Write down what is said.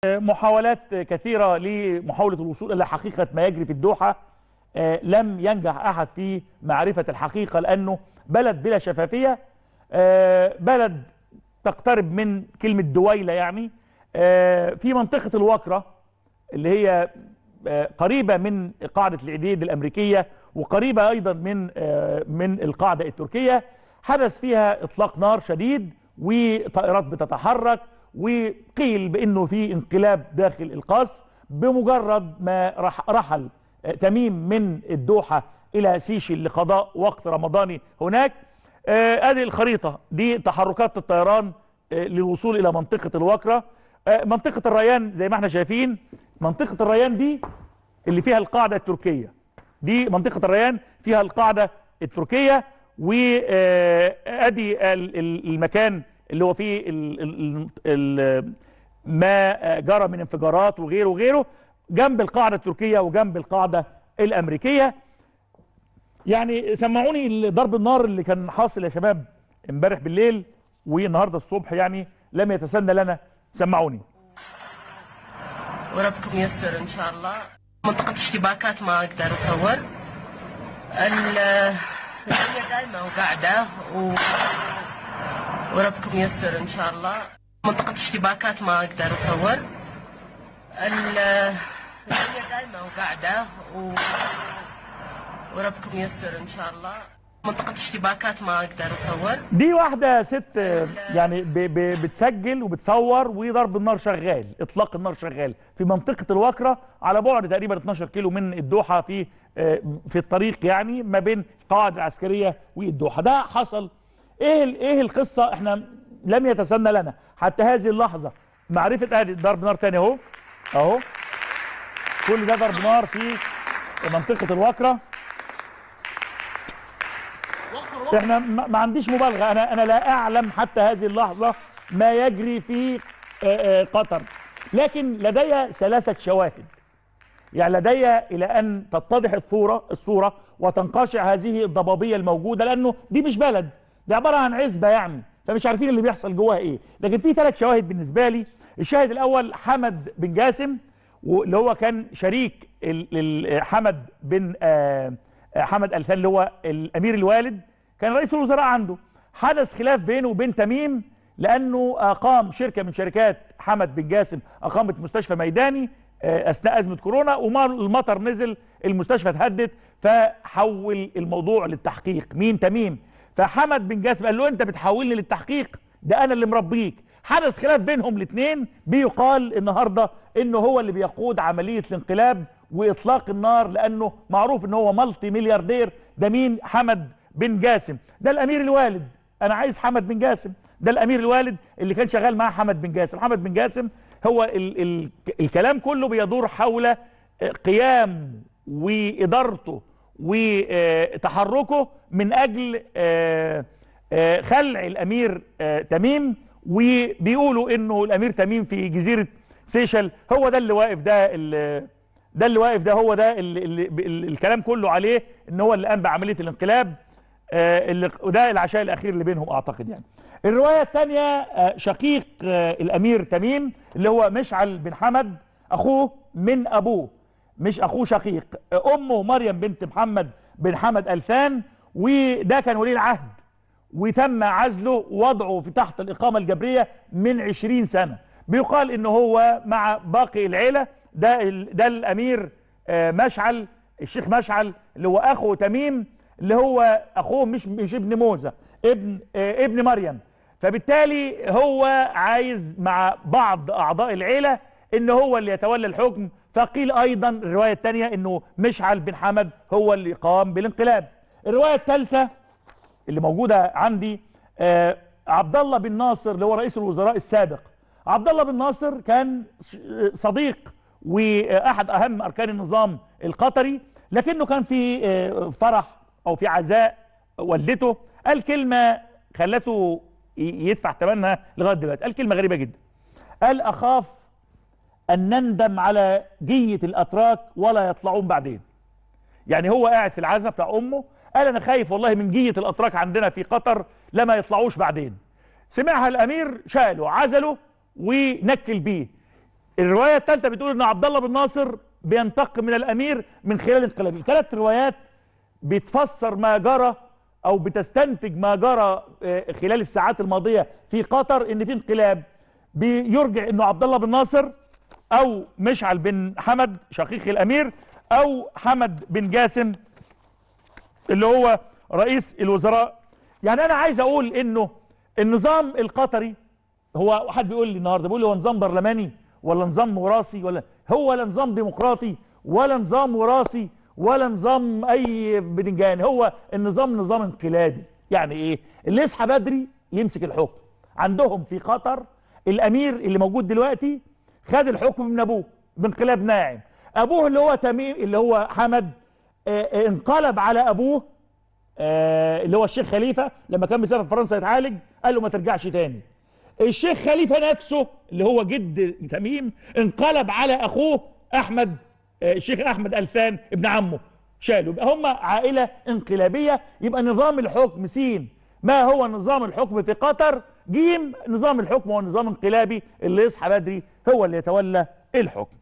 محاولات كثيرة لمحاولة الوصول إلى حقيقة ما يجري في الدوحة آه، لم ينجح أحد في معرفة الحقيقة لأنه بلد بلا شفافية آه، بلد تقترب من كلمة دويلة يعني آه، في منطقة الوكرة اللي هي آه، قريبة من قاعدة العديد الأمريكية وقريبة أيضا من آه، من القاعدة التركية حدث فيها إطلاق نار شديد وطائرات بتتحرك وقيل بأنه في انقلاب داخل القصر بمجرد ما رح رحل آه، تميم من الدوحة إلى سيشل لقضاء وقت رمضاني هناك آه، ادي الخريطة دي تحركات الطيران آه، للوصول إلى منطقة الوكرة آه، منطقة الريان زي ما احنا شايفين منطقة الريان دي اللي فيها القاعدة التركية دي منطقة الريان فيها القاعدة التركية وادي المكان اللي هو فيه ال ال ال ما جرى من انفجارات وغيره وغيره جنب القاعدة التركية وجنب القاعدة الأمريكية يعني سمعوني ضرب النار اللي كان حاصل يا شباب امبارح بالليل والنهارده الصبح يعني لم يتسنى لنا سمعوني وربكم ييسر ان شاء الله منطقة اشتباكات ما اقدر اصور ال- الدنيا قايمة وقاعدة و... وربكم ييسر ان شاء الله منطقة اشتباكات ما اقدر اصور ال- الدنيا قايمة وقاعدة و... وربكم ييسر ان شاء الله منطقة اشتباكات ما اقدر اصور دي واحدة ست يعني ب ب بتسجل وبتصور وضرب النار شغال اطلاق النار شغال في منطقة الوكرة على بعد تقريبا 12 كيلو من الدوحة في آه، في الطريق يعني ما بين القواعد العسكرية والدوحة ده حصل ايه ال- ايه القصة احنا لم يتسنى لنا حتى هذه اللحظة معرفة ادي ضرب نار تاني اهو اهو كل ده ضرب نار في منطقة الوكرة احنا ما ما عنديش مبالغه انا انا لا اعلم حتى هذه اللحظه ما يجري في آه، آه، قطر لكن لدي ثلاثه شواهد يعني لدي الى ان تتضح الصوره الصوره وتنقشع هذه الضبابيه الموجوده لانه دي مش بلد دي عباره عن عزبه يعني فمش عارفين اللي بيحصل جواها ايه لكن في ثلاث شواهد بالنسبه لي الشاهد الاول حمد بن جاسم واللي هو كان شريك ال- ال- حمد بن آه، آه، حمد الثاني اللي هو الامير الوالد كان رئيس الوزراء عنده حدث خلاف بينه وبين تميم لانه اقام شركه من شركات حمد بن جاسم اقامت مستشفى ميداني آه، اثناء ازمه كورونا وما المطر نزل المستشفى اتهدت فحول الموضوع للتحقيق مين تميم فحمد بن جاسم قال له انت بتحولني للتحقيق ده انا اللي مربيك حدث خلاف بينهم الاثنين بيقال النهارده انه هو اللي بيقود عمليه الانقلاب واطلاق النار لانه معروف ان هو مالتي ملياردير ده مين حمد بن جاسم ده الامير الوالد انا عايز حمد بن جاسم ده الامير الوالد اللي كان شغال معاه حمد بن جاسم حمد بن جاسم هو ال ال الكلام كله بيدور حول قيام وادارته وتحركه من اجل آه، آه، خلع الامير آه، تميم وبيقولوا انه الامير تميم في جزيره سيشل هو ده اللي واقف ده اللي ده اللي واقف ده هو ده اللي اللي اللي الكلام كله عليه ان هو اللي قام بعمليه الانقلاب آه، اللي وده العشاء الاخير اللي بينهم اعتقد يعني الروايه الثانيه شقيق آه، الامير تميم اللي هو مشعل بن حمد اخوه من ابوه مش اخوه شقيق آه، امه مريم بنت محمد بن حمد الثان وده كان ولي العهد وتم عزله ووضعه في تحت الإقامة الجبرية من 20 سنة بيقال إن هو مع باقي العيلة ده ال- ده الأمير آه، مشعل الشيخ مشعل اللي هو أخو تميم اللي هو أخوه مش مش ابن موسى ابن آه، ابن مريم فبالتالي هو عايز مع بعض أعضاء العيلة إن هو اللي يتولى الحكم فقيل أيضا الرواية الثانية إنه مشعل بن حمد هو اللي قام بالانقلاب الرواية الثالثة اللي موجوده عندي آه عبد الله بن ناصر اللي هو رئيس الوزراء السابق عبد الله بن ناصر كان ش- صديق واحد اهم اركان النظام القطري لكنه كان في آه، فرح او في عزاء والدته قال كلمه خلته ي- يدفع ثمنها لغايه دلوقتي قال كلمه غريبه جدا قال اخاف ان نندم على جيه الاتراك ولا يطلعون بعدين يعني هو قاعد في العزاء بتاع امه قال انا خايف والله من جيه الاتراك عندنا في قطر لما يطلعوش بعدين سمعها الامير شاله عزله ونكل بيه الروايه الثالثه بتقول ان عبد الله بن ناصر بينتقم من الامير من خلال انقلابه ثلاث روايات بتفسر ما جرى او بتستنتج ما جرى آه، خلال الساعات الماضيه في قطر ان في انقلاب بيرجع انه عبد الله بن ناصر او مشعل بن حمد شقيق الامير او حمد بن جاسم اللي هو رئيس الوزراء يعني انا عايز اقول انه النظام القطري هو حد بيقول لي النهارده بيقول لي هو نظام برلماني ولا نظام وراثي ولا هو لا نظام ديمقراطي ولا نظام وراثي ولا نظام اي بدنجان هو النظام نظام انقلابي يعني ايه اللي يصحى بدري يمسك الحكم عندهم في قطر الامير اللي موجود دلوقتي خد الحكم من ابوه بانقلاب ناعم ابوه اللي هو تميم اللي هو حمد آه، آه، انقلب على ابوه آه، اللي هو الشيخ خليفه لما كان مسافر فرنسا يتعالج قال له ما ترجعش تاني الشيخ خليفه نفسه اللي هو جد تميم انقلب على اخوه احمد آه، الشيخ احمد الثان ابن عمه شالوا يبقى هم عائله انقلابيه يبقى نظام الحكم سين ما هو نظام الحكم في قطر جيم نظام الحكم هو نظام انقلابي اللي يصحى بدري هو اللي يتولى الحكم